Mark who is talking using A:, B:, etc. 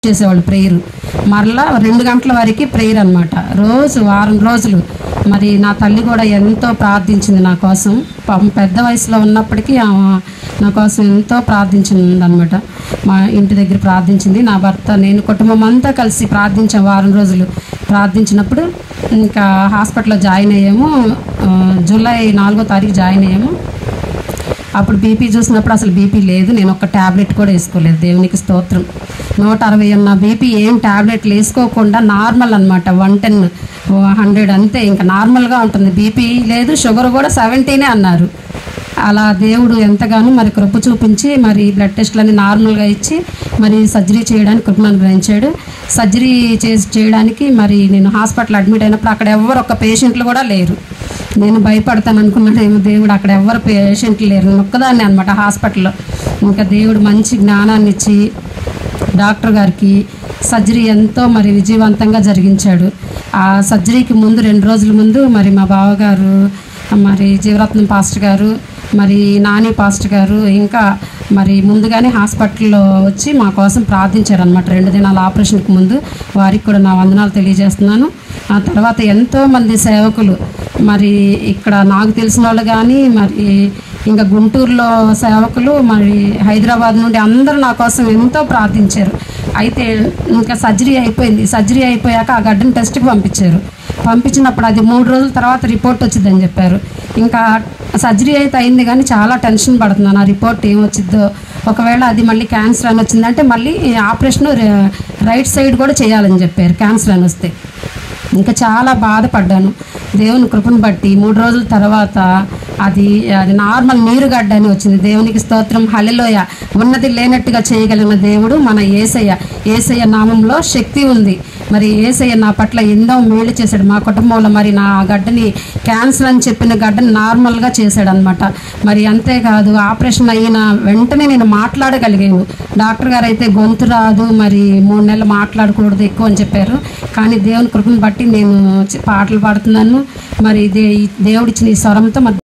A: చేసేవాళ్ళు ప్రేయర్ మరలా రెండు గంటల వరకు ప్రేయర్ అనమాట రోజు వారం రోజులు మరి నా తల్లి కూడా ఎంతో ప్రార్థించింది నా కోసం పాపం పెద్ద వయసులో ఉన్నప్పటికీ ఆమె నా కోసం ఎంతో ప్రార్థించింది అనమాట మా ఇంటి దగ్గర ప్రార్థించింది నా భర్త నేను కుటుంబం అంతా కలిసి ప్రార్థించాం వారం రోజులు ప్రార్థించినప్పుడు ఇంకా హాస్పిటల్లో జాయిన్ అయ్యాము ఆ, జూలై నాలుగో తారీఖు జాయిన్ అయ్యాము అప్పుడు బీపీ చూసినప్పుడు అసలు బీపీ లేదు నేను ఒక ట్యాబ్లెట్ కూడా వేసుకోలేదు దేవునికి స్తోత్రం నూట అరవై ఉన్న బీపీ ఏం ట్యాబ్లెట్లు వేసుకోకుండా నార్మల్ అనమాట వన్ టెన్ హండ్రెడ్ అంతే ఇంకా నార్మల్గా ఉంటుంది బీపీ లేదు షుగర్ కూడా సెవెంటీనే అన్నారు అలా దేవుడు ఎంతగానో మరి కృప చూపించి మరి బ్లడ్ టెస్ట్లన్నీ నార్మల్గా ఇచ్చి మరి సర్జరీ చేయడానికి కృపను అనుగ్రహించాడు సర్జరీ చేసి చేయడానికి మరి నేను హాస్పిటల్ అడ్మిట్ అయినప్పుడు అక్కడ ఎవరు ఒక్క పేషెంట్లు కూడా లేరు నేను భయపడతాను అనుకున్నాడేమో దేవుడు అక్కడ ఎవరు పేషెంట్లు లేరు నేను ఒక్కదాన్ని అనమాట హాస్పిటల్లో ఇంకా దేవుడు మంచి జ్ఞానాన్ని ఇచ్చి డాక్టర్ గారికి సర్జరీ ఎంతో మరి విజయవంతంగా జరిగించాడు ఆ సర్జరీకి ముందు రెండు రోజుల ముందు మరి మా బావగారు మరి జీవరత్నం పాస్టర్ గారు మరి నాని పాస్టర్ గారు ఇంకా మరి ముందుగానే హాస్పిటల్లో వచ్చి మా కోసం ప్రార్థించారనమాట రెండు దినాల ఆపరేషన్కి ముందు వారికి కూడా నా వందనాలు తెలియజేస్తున్నాను ఆ తర్వాత ఎంతో మంది సేవకులు మరి ఇక్కడ నాకు తెలిసిన వాళ్ళు కానీ మరి ఇంకా గుంటూరులో సేవకులు మరి హైదరాబాద్ నుండి అందరూ నా కోసం ఎంతో ప్రార్థించారు అయితే ఇంకా సర్జరీ అయిపోయింది సర్జరీ అయిపోయాక ఆ గడ్డని టెస్ట్కి పంపించారు పంపించినప్పుడు అది మూడు రోజుల తర్వాత రిపోర్ట్ వచ్చిందని చెప్పారు ఇంకా సర్జరీ అయితే అయింది కానీ చాలా టెన్షన్ పడుతున్నాను ఆ రిపోర్ట్ ఏమొచ్చిద్దో ఒకవేళ అది మళ్ళీ క్యాన్సర్ అని వచ్చిందంటే మళ్ళీ ఆపరేషన్ రైట్ సైడ్ కూడా చేయాలని చెప్పారు క్యాన్సర్ అని వస్తే ఇంకా చాలా బాధపడ్డాను దేవుని కృపను బట్టి మూడు రోజుల తర్వాత అది అది నార్మల్ నీరుగడ్డ అని వచ్చింది దేవునికి స్తోత్రం హలిలోయ ఉన్నది లేనట్టుగా చేయగలిగిన దేవుడు మన ఏసయ్య ఏసయ్య నామంలో శక్తి ఉంది మరి ఏసయ్య నా పట్ల ఎన్నో మేలు చేశాడు మా కుటుంబంలో మరి నా గడ్డని క్యాన్సర్ అని చెప్పిన గడ్డని నార్మల్గా చేశాడు అనమాట మరి అంతేకాదు ఆపరేషన్ అయిన వెంటనే నేను మాట్లాడగలిగాను డాక్టర్ గారు అయితే గొంతు రాదు మరి మూడు నెలలు మాట్లాడకూడదు ఎక్కువ అని చెప్పారు కానీ దేవుని కృపను బట్టి నేను చి- పాటలు పాడుతున్నాను మరి దే దేవుడిచ్చిన ఈ స్వరంతో మరి